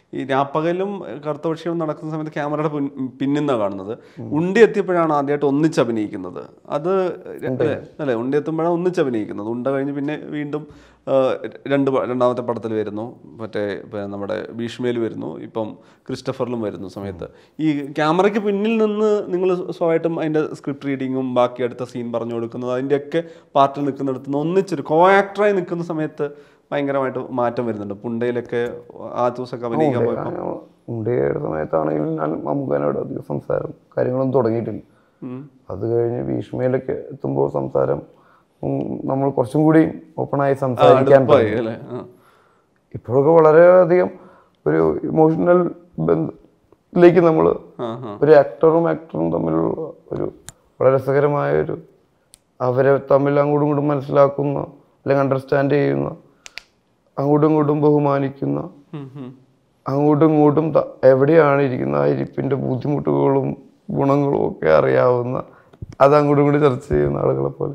ഈ രാപ്പകലും കറുത്ത പക്ഷികളും നടക്കുന്ന സമയത്ത് ക്യാമറയുടെ പിന്നിന്നാണ് കാണുന്നത് ഉണ്ടി എത്തിയപ്പോഴാണ് ആദ്യമായിട്ട് ഒന്നിച്ച് അഭിനയിക്കുന്നത് അത് അല്ലേ അല്ലേ ഉണ്ടി എത്തുമ്പോഴാണ് ഒന്നിച്ച് അഭിനയിക്കുന്നത് ഉണ്ട കഴിഞ്ഞ് പിന്നെ വീണ്ടും ആ, രണ്ട് പ- രണ്ടാമത്തെ പടത്തിൽ വരുന്നു മറ്റേ പിന്നെ നമ്മുടെ ഭീഷ്മയിൽ വരുന്നു ഇപ്പം ക്രിസ്റ്റഫറിലും വരുന്നു സമയത്ത് ഈ ക്യാമറയ്ക്ക് പിന്നിൽ നിന്ന് നിങ്ങൾ സ്വയമായിട്ടും അതിൻ്റെ സ്ക്രിപ്റ്റ് റീഡിങ്ങും ബാക്കി അടുത്ത സീൻ പറഞ്ഞു കൊടുക്കുന്നത് അതിൻ്റെയൊക്കെ പാർട്ടിൽ നിൽക്കുന്നിടത്ത് നിന്ന് ഒന്നിച്ചൊരു കോ ആക്ടറായി നിൽക്കുന്ന സമയത്ത് ഭയങ്കരമായിട്ട് മാറ്റം വരുന്നുണ്ട് പുണ്ടയിലൊക്കെ ആ ദിവസമൊക്കെ അഭിനയിക്കാൻ പോയപ്പോൾ ഉണ്ടയുടെ സമയത്താണെങ്കിലും ഞാൻ മമ്മൂക്കാനോട് അധികം സംസാരം കാര്യങ്ങളൊന്നും തുടങ്ങിയിട്ടില്ല അത് കഴിഞ്ഞ് ഭീഷ്മയിലൊക്കെ എത്തുമ്പോൾ സംസാരം ഉം, നമ്മൾ കുറച്ചും കൂടി ഓപ്പണായി സംസാരിക്കാൻ അടുപ്പായി അല്ലേ ആ. ഇപ്പോഴൊക്കെ വളരെയധികം ഒരു ഇമോഷണൽ ബന്ധത്തിലേക്ക് നമ്മൾ ആ ആ ഒരു ആക്ടറും ആക്ടറും തമ്മിലുള്ള ഒരു വളരെ രസകരമായ ഒരു അവരെ തമ്മിൽ അങ്ങോട്ടും ഇങ്ങോട്ടും മനസ്സിലാക്കുന്ന അല്ലെങ്കിൽ അണ്ടർസ്റ്റാൻഡ് ചെയ്യുന്ന അങ്ങോട്ടും ഇങ്ങോട്ടും ബഹുമാനിക്കുന്ന ഉം, ഉം. അങ്ങോട്ടും ഇങ്ങോട്ടും ത- എവിടെയാണ് ഇരിക്കുന്ന ആ ഇരിപ്പിന്റെ ബുദ്ധിമുട്ടുകളും ഗുണങ്ങളും ഒക്കെ അറിയാവുന്ന അത് അങ്ങോട്ടും ഇങ്ങോട്ടും ചർച്ച ചെയ്യുന്ന ആളുകളെ പോലെ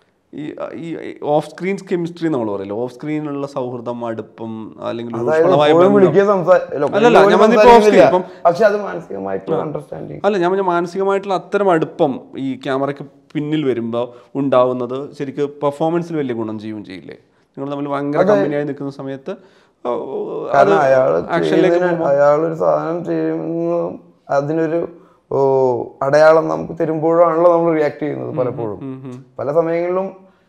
ഈ ഈ ഓഫ് സ്ക്രീൻ കെമിസ്ട്രി നമ്മൾ പറയില്ല ഓഫ് സ്ക്രീനിലുള്ള സൗഹൃദം അടുപ്പം അല്ലെങ്കിൽ ഒരു അതായത് ഊഷ്മളമായ എപ്പോഴും ബന്ധം. വിളിക്കുക സംസാ- അല്ലല്ല, ഞാൻ വന്നിപ്പോ സംസാരിക്കുന്നില്ല. off screen. പക്ഷെ അത് മാനസികമായിട്ടുള്ള അണ്ടർസ്റ്റാൻഡിങ് അല്ല ഞാൻ പറഞ്ഞ മാനസികമായിട്ടുള്ള അത്തരം അടുപ്പം ഈ ക്യാമറയ്ക്ക് പിന്നിൽ വരുമ്പോൾ ഉണ്ടാവുന്നത് ശരിക്കും പെർഫോമൻസിൽ വലിയ ഗുണം ചെയ്യും ചെയ്യില്ലേ നിങ്ങൾ തമ്മിൽ ഭയങ്കര കമ്പനിയായി നിൽക്കുന്ന സമയത്ത് ഓ, അത് കാരണം അയാള് ആക്ഷനിലേക്ക് ചെയ്യുന്നതിന് അയാളൊരു സാധനം ചെയ്യുന്നതും അതിനൊരു ഓ, അടയാളം നമുക്ക് തരുമ്പോഴാണല്ലോ നമ്മൾ റിയാക്ട് ചെയ്യുന്നത് പലപ്പോഴും പല സമയങ്ങളിലും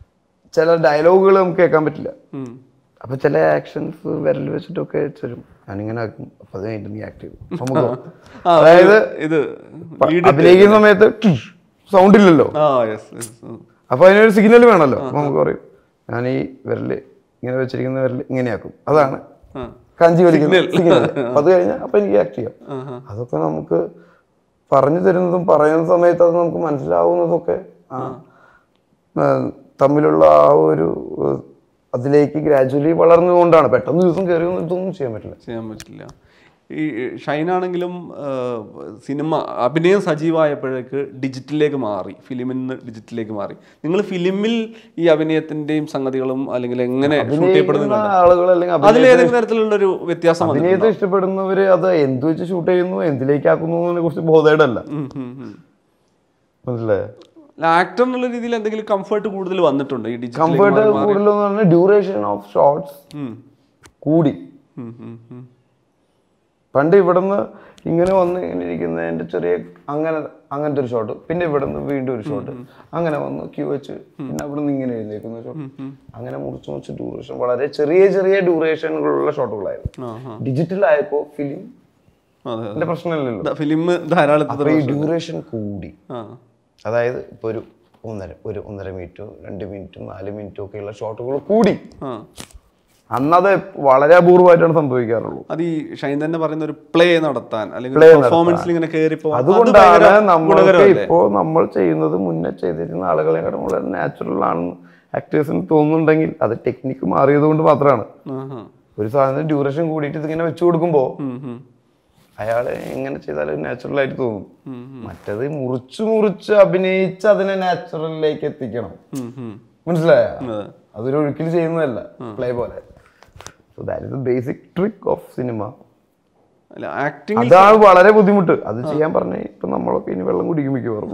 ചില ഡയലോഗുകൾ നമുക്ക് കേൾക്കാൻ പറ്റില്ല ഉം. അപ്പൊ ചില ആക്ഷൻസ് വിരൽ വെച്ചിട്ടൊക്കെ തരും ഞാനിങ്ങനെ ആക്കും അപ്പൊ അത് കഴിഞ്ഞിട്ട് നീ ആക്ട് ചെയ്യും നമുക്ക് ആ, അതായത് ഇത് പ- lead- അഭിനയിക്കുന്ന സമയത്ത് സൗണ്ട് ഇല്ലല്ലോ ആ യെസ് യെസ് അപ്പൊ അതിനൊരു സിഗ്നൽ വേണമല്ലോ അപ്പൊ നമുക്ക് പറയും ഞാൻ ഈ വിരല് ഇങ്ങനെ വെച്ചിരിക്കുന്ന വിരല് ഇങ്ങനെയാക്കും അതാണ് കഞ്ചി വലിക്കുന്ന സിഗ്നൽ അപ്പൊ അത് കഴിഞ്ഞാൽ അപ്പൊ എനിക്ക് ആക്ട് ചെയ്യാം അതൊക്കെ നമുക്ക് പറഞ്ഞു തരുന്നതും പറയുന്ന സമയത്ത് അത് നമുക്ക് മനസ്സിലാവുന്നതൊക്കെ ആ ആ, തമ്മിലുള്ള ആ ഒരു ഏഹ്, അതിലേക്ക് ഗ്രാജുവലി വളർന്നുകൊണ്ടാണ് പെട്ടെന്ന് ദിവസം കയറി വന്ന് ഇതൊന്നും ചെയ്യാൻ പറ്റില്ല ചെയ്യാൻ പറ്റില്ല ഈ ഷൈനാണെങ്കിലും സിനിമ അഭിനയം സജീവമായപ്പോഴേക്ക് ഡിജിറ്റലിലേക്ക് മാറി ഫിലിമിൽ നിന്ന് ഡിജിറ്റലിലേക്ക് മാറി നിങ്ങൾ ഫിലിമിൽ ഈ അഭിനയത്തിന്റെയും സംഗതികളും അല്ലെങ്കിൽ എങ്ങനെ ഷൂട്ട് ചെയ്യപ്പെടുന്നു അഭിനയിക്കുന്ന ആളുകൾ അല്ലെങ്കിൽ അതിൽ ഏതെങ്കിലും തരത്തിലുള്ള ഒരു വ്യത്യാസം വന്നിട്ടുണ്ടോ? അഭിനയത്തെ ഇഷ്ടപ്പെടുന്നവര് അത് എന്ത് വെച്ച് ഷൂട്ട് ചെയ്യുന്നു എന്തിലേക്കാക്കുന്നു എന്നതിനെ കുറിച്ച് ബോധേടല്ല ഉം, ഉം, ഉം. മനസ്സിലായോ ആക്ടർ എന്നുള്ള രീതിയിൽ എന്തെങ്കിലും കംഫർട്ട് കൂടുതൽ വന്നിട്ടുണ്ട് ഈ ഡിജിറ്റൽ കംഫർട്ട് കൂടുതലെന്ന് പറഞ്ഞാൽ ഡ്യൂറേഷൻ ഓഫ് ഷോർട്സ് കൂടി പണ്ട് ഇവിടുന്ന് ഇങ്ങനെ വന്ന് ഇങ്ങനെ ഇരിക്കുന്നതിന്റെ ചെറിയ അങ്ങനെ അങ്ങനത്തെ ഒരു ഷോട്ട് പിന്നെ ഇവിടുന്ന് വീണ്ടും ഒരു ഷോട്ട് അങ്ങനെ വന്ന് ക്യൂ വെച്ച് പിന്നെ അവിടെ നിന്ന് ഇങ്ങനെ എഴുന്നേക്കുന്ന ഷോട്ട് അങ്ങനെ മുറിച്ച് മുറിച്ച് ഡ്യൂറേഷൻ വളരെ ചെറിയ ചെറിയ ഡ്യൂറേഷനുകളുള്ള ഷോട്ടുകളായിരുന്നു ഡിജിറ്റൽ ആയപ്പോ ഫിലിം അതെ പ്രശ്നമില്ലല്ലോ ഫിലിം ധാരാളത്തിൽ അപ്പൊ ഈ ഡ്യൂറേഷൻ കൂടി ആ അതായത് ഇപ്പൊ ഒരു ഒന്നര ഒരു ഒന്നര മിനിറ്റോ രണ്ട് മിനിറ്റും നാല് മിനിറ്റും ഒക്കെയുള്ള ഷോട്ടുകൾ കൂടി ആ അന്നത് വളരെ അപൂർവമായിട്ടാണ് സംഭവിക്കാറുള്ളൂ അത് ഈ ഷൈൻ തന്നെ പറയുന്ന ഒരു പ്ലേ നടത്താൻ അല്ലെങ്കിൽ Play പെർഫോമൻസിൽ ഇങ്ങനെ കയറി പോകാൻ അതുകൊണ്ടാണ് നമ്മൾക്ക് ഇപ്പോ നമ്മൾ ചെയ്യുന്നത് മുന്നേ ചെയ്തിരുന്ന ആളുകളെക്കാളും വളരെ നാച്ചുറൽ ആണെന്ന് ആക്ടേഴ്സിന് തോന്നുന്നുണ്ടെങ്കിൽ അത് ടെക്നിക്ക് മാറിയത് കൊണ്ട് മാത്രമാണ് ഒരു സാധനം ഡ്യൂറേഷൻ കൂടിയിട്ട് ഇതിങ്ങനെ വെച്ചു കൊടുക്കുമ്പോ അയാള് എങ്ങനെ ചെയ്താലും നാച്ചുറൽ ആയിട്ട് തോന്നും മറ്റത് മുറിച്ച് മുറിച്ച് അഭിനയിച്ച് അതിനെ നാച്ചുറലിലേക്ക് എത്തിക്കണം മനസ്സിലായ അതൊരു ഒഴുക്കിൽ ചെയ്യുന്നതല്ല പ്ലേ പോലെ so that is the basic trick of cinema അല്ല ആക്ടിങ് അതാണ് വളരെ ബുദ്ധിമുട്ട് അത് ചെയ്യാൻ പറഞ്ഞ ഇപ്പൊ നമ്മളൊക്കെ ഇനി വെള്ളം കുടിക്കും മിക്കവാറും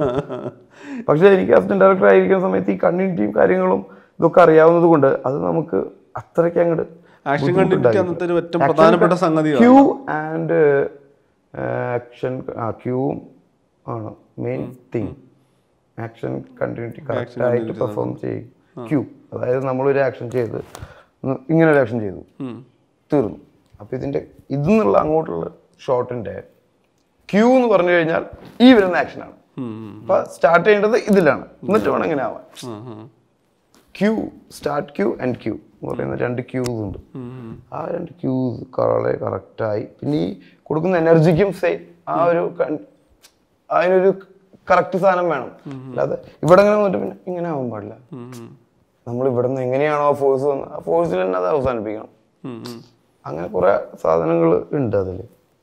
പക്ഷെ എനിക്ക് അസിസ്റ്റന്റ് ഡയറക്ടർ ആയിരിക്കുന്ന സമയത്ത് ഈ കമ്മ്യൂണിറ്റിയും കാര്യങ്ങളും ഇതൊക്കെ അറിയാവുന്നത് കൊണ്ട് അത് നമുക്ക് അത്രയ്ക്ക് അങ്ങോട്ട് ആക്ഷൻ കണ്ടിട്ട് അന്നത്തെ ഒരു ഏറ്റവും പ്രധാനപ്പെട്ട സംഗതിയാണ് ക്യൂ ആൻഡ് ആക്ഷൻ ക്യൂവും ആണ് main thing action continuity correct ആയിട്ട് പെർഫോം ചെയ്യും ക്യൂ അതായത് നമ്മളൊരു ആക്ഷൻ ചെയ്ത് ഉം ഇങ്ങനെ ഒരു ആക്ഷൻ ചെയ്തു തീർന്നു അപ്പൊ ഇതിന്റെ ഇതിന്നുള്ള അങ്ങോട്ടുള്ള ഷോട്ടിന്റെ ക്യൂ എന്ന് പറഞ്ഞു കഴിഞ്ഞാൽ ഈ വരുന്ന ആക്ഷനാണ് അപ്പൊ സ്റ്റാർട്ട് ചെയ്യേണ്ടത് ഇതിലാണ് എന്നിട്ട് വേണം ഇങ്ങനെ ആവാൻ cue start cue and cue എന്ന് പറയുന്ന രണ്ട് ക്യൂസ് ഉണ്ട് ആ രണ്ട് ക്യൂസ് വളരെ കറക്റ്റായി പിന്നെ ഈ കൊടുക്കുന്ന എനർജിക്കും സെയിം ആ ഒരു കൺ- അതിനൊരു കറക്റ്റ് സാധനം വേണം അല്ലാതെ ഇവിടെ ഇങ്ങനെ വന്നിട്ട് പിന്നെ ഇങ്ങനെ ആവാൻ പാടില്ല നമ്മൾ ഇവിടെ നിന്ന് എങ്ങനെയാണോ ആ ഫോഴ്സ് വന്നത് ആ ഫോഴ്സിൽ തന്നെ അത് അവസാനിപ്പിക്കണം അങ്ങനെ കുറെ സാധനങ്ങൾ ഉണ്ട് അതിൽ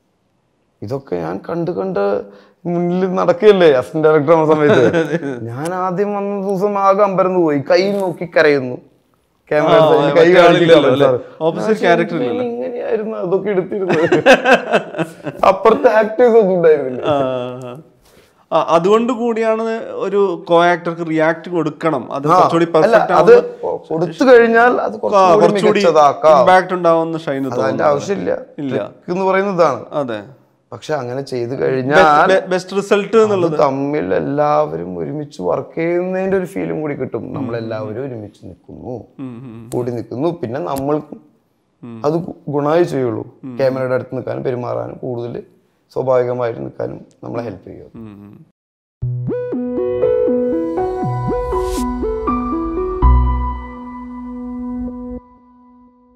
ഇതൊക്കെ ഞാൻ കണ്ട് കണ്ട് മുന്നിൽ നടക്കുകയല്ലേ അസിസ്റ്റന്റ് ഡയറക്ടർ ആവുന്ന സമയത്ത് ഞാൻ ആദ്യം വന്ന ദിവസം ആകെ അമ്പരന്ന് പോയി കൈ നോക്കി കരയുന്നു ക്യാമറ ആ, കൈ മറ്റേ ആളില്ലല്ലോ കാണിച്ചില്ല അല്ലേ? സാർ. Opposite ഞാൻ character ചോദിച്ചു, ഇങ്ങനെയായിരുന്നു അതൊക്കെ എടുത്തിരുന്നത് അപ്പുറത്തെ ആക്ടേഴ്സ് ഒന്നും ഉണ്ടായിരുന്നില്ല ആ, ആ, അതുകൊണ്ട് കൂടിയാണ് ഒരു കോ ആക്ടർക്ക് റിയാക്ട് കൊടുക്കണം അത് കുറച്ചുകൂടി അല്ല പെർഫെക്റ്റ് അത് കൊടുത്തു കഴിഞ്ഞാൽ അത് കുറച്ചുകൂടി കുറച്ചുകൂടി മികച്ചതാക്കാം ഇമ്പാക്ട് ഉണ്ടാവുന്ന ഷൈന് അതിന്റെ തോന്നുന്നു ആവശ്യമില്ല ഇല്ല. Trick എന്ന് പറയുന്നത് ഇതാണ് അതെ പക്ഷെ അങ്ങനെ ചെയ്തു കഴിഞ്ഞാൽ ബെസ്റ്റ് റിസൾട്ട് എന്നുള്ളത് അത് തമ്മിൽ എല്ലാവരും ഒരുമിച്ച് വർക്ക് ചെയ്യുന്നതിന്റെ ഒരു ഫീലും കൂടി കിട്ടും നമ്മളെല്ലാവരും ഒരുമിച്ച് നിൽക്കുന്നു കൂടി നിൽക്കുന്നു പിന്നെ നമ്മൾക്കും അത് ഗു- ഗുണമായി ചെയ്യുള്ളൂ ക്യാമറയുടെ അടുത്ത് നിൽക്കാനും പെരുമാറാനും കൂടുതൽ സ്വാഭാവികമായിട്ട് നിൽക്കാനും നമ്മളെ ഹെൽപ്പ് ചെയ്യും ഉം, ഉം.